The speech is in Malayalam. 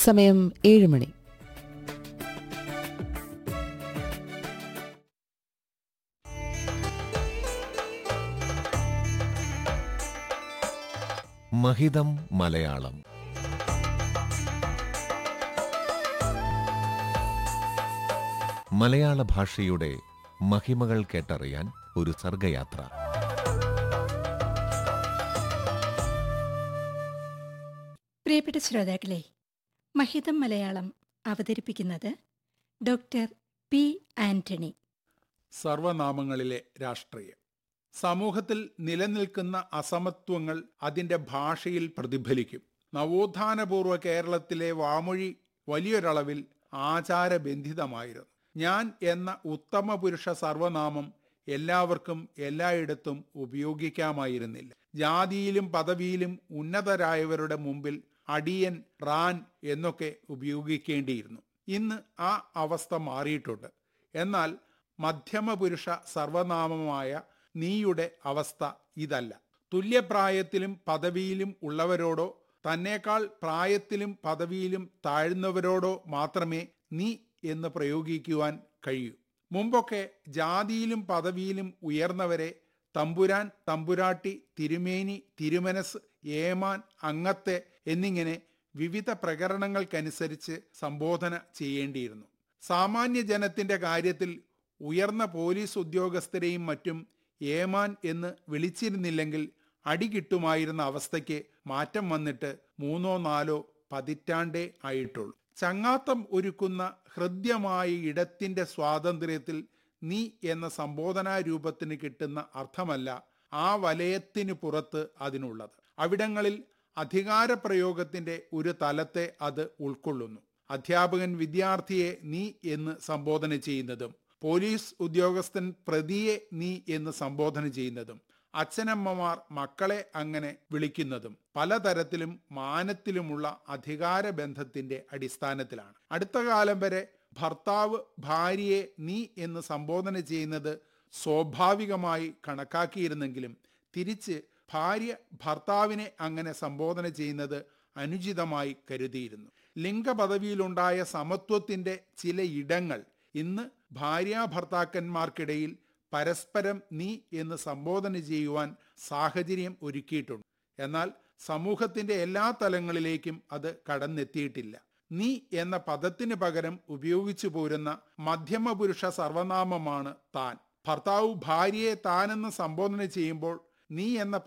സമയം ഏഴ് മണി മഹിതം മലയാളം മലയാള ഭാഷയുടെ മഹിമകൾ കേട്ടറിയാൻ ഒരു സർഗയാത്ര പ്രിയപ്പെട്ട ശ്രോതാക്കളെ മഹിതം മലയാളം അവതരിപ്പിക്കുന്നത് ഡോക്ടർ പി ആന്റണി സർവനാമങ്ങളിലെ രാഷ്ട്രീയം സമൂഹത്തിൽ നിലനിൽക്കുന്ന അസമത്വങ്ങൾ അതിൻ്റെ ഭാഷയിൽ പ്രതിഫലിക്കും നവോത്ഥാനപൂർവ്വ കേരളത്തിലെ വാമൊഴി വലിയൊരളവിൽ ആചാരബന്ധിതമായിരുന്നു ഞാൻ എന്ന ഉത്തമ പുരുഷ സർവനാമം എല്ലാവർക്കും എല്ലായിടത്തും ഉപയോഗിക്കാമായിരുന്നില്ല ജാതിയിലും പദവിയിലും ഉന്നതരായവരുടെ മുമ്പിൽ അടിയൻ റാൻ എന്നൊക്കെ ഉപയോഗിക്കേണ്ടിയിരുന്നു ഇന്ന് ആ അവസ്ഥ മാറിയിട്ടുണ്ട് എന്നാൽ മധ്യമപുരുഷ സർവനാമമായ നീയുടെ അവസ്ഥ ഇതല്ല തുല്യപ്രായത്തിലും പദവിയിലും ഉള്ളവരോടോ തന്നേക്കാൾ പ്രായത്തിലും പദവിയിലും താഴ്ന്നവരോടോ മാത്രമേ നീ എന്ന് പ്രയോഗിക്കുവാൻ കഴിയൂ മുമ്പൊക്കെ ജാതിയിലും പദവിയിലും ഉയർന്നവരെ തമ്പുരാൻ തമ്പുരാട്ടി തിരുമേനി തിരുമനസ് ഏമാൻ അങ്ങത്തെ എന്നിങ്ങനെ വിവിധ പ്രകരണങ്ങൾക്കനുസരിച്ച് സംബോധന ചെയ്യേണ്ടിയിരുന്നു സാമാന്യ ജനത്തിന്റെ കാര്യത്തിൽ ഉയർന്ന പോലീസ് ഉദ്യോഗസ്ഥരെയും മറ്റും ഏമാൻ എന്ന് വിളിച്ചിരുന്നില്ലെങ്കിൽ അടി കിട്ടുമായിരുന്ന അവസ്ഥയ്ക്ക് മാറ്റം വന്നിട്ട് മൂന്നോ നാലോ പതിറ്റാണ്ടേ ആയിട്ടുള്ളൂ ചങ്ങാത്തം ഒരുക്കുന്ന ഹൃദ്യമായ ഇടത്തിന്റെ സ്വാതന്ത്ര്യത്തിൽ നീ എന്ന സംബോധനാ രൂപത്തിന് കിട്ടുന്ന അർത്ഥമല്ല ആ വലയത്തിന് പുറത്ത് അതിനുള്ളത് അവിടങ്ങളിൽ അധികാരപ്രയോഗത്തിന്റെ ഒരു തലത്തെ അത് ഉൾക്കൊള്ളുന്നു അധ്യാപകൻ വിദ്യാർത്ഥിയെ നീ എന്ന് സംബോധന ചെയ്യുന്നതും പോലീസ് ഉദ്യോഗസ്ഥൻ പ്രതിയെ നീ എന്ന് സംബോധന ചെയ്യുന്നതും അച്ഛനമ്മമാർ മക്കളെ അങ്ങനെ വിളിക്കുന്നതും പലതരത്തിലും മാനത്തിലുമുള്ള അധികാര ബന്ധത്തിന്റെ അടിസ്ഥാനത്തിലാണ് അടുത്ത കാലം വരെ ഭർത്താവ് ഭാര്യയെ നീ എന്ന് സംബോധന ചെയ്യുന്നത് സ്വാഭാവികമായി കണക്കാക്കിയിരുന്നെങ്കിലും തിരിച്ച് ഭാര്യ ഭർത്താവിനെ അങ്ങനെ സംബോധന ചെയ്യുന്നത് അനുചിതമായി കരുതിയിരുന്നു ലിംഗപദവിയിലുണ്ടായ സമത്വത്തിന്റെ ചില ഇടങ്ങൾ ഇന്ന് ഭാര്യാഭർത്താക്കന്മാർക്കിടയിൽ പരസ്പരം നീ എന്ന് സംബോധന ചെയ്യുവാൻ സാഹചര്യം ഒരുക്കിയിട്ടുണ്ട് എന്നാൽ സമൂഹത്തിന്റെ എല്ലാ തലങ്ങളിലേക്കും അത് കടന്നെത്തിയിട്ടില്ല നീ എന്ന പദത്തിന് പകരം ഉപയോഗിച്ചു പോരുന്ന മധ്യമപുരുഷ സർവനാമമാണ് താൻ ഭർത്താവ് ഭാര്യയെ താനെന്ന് സംബോധന ചെയ്യുമ്പോൾ നീ എന്ന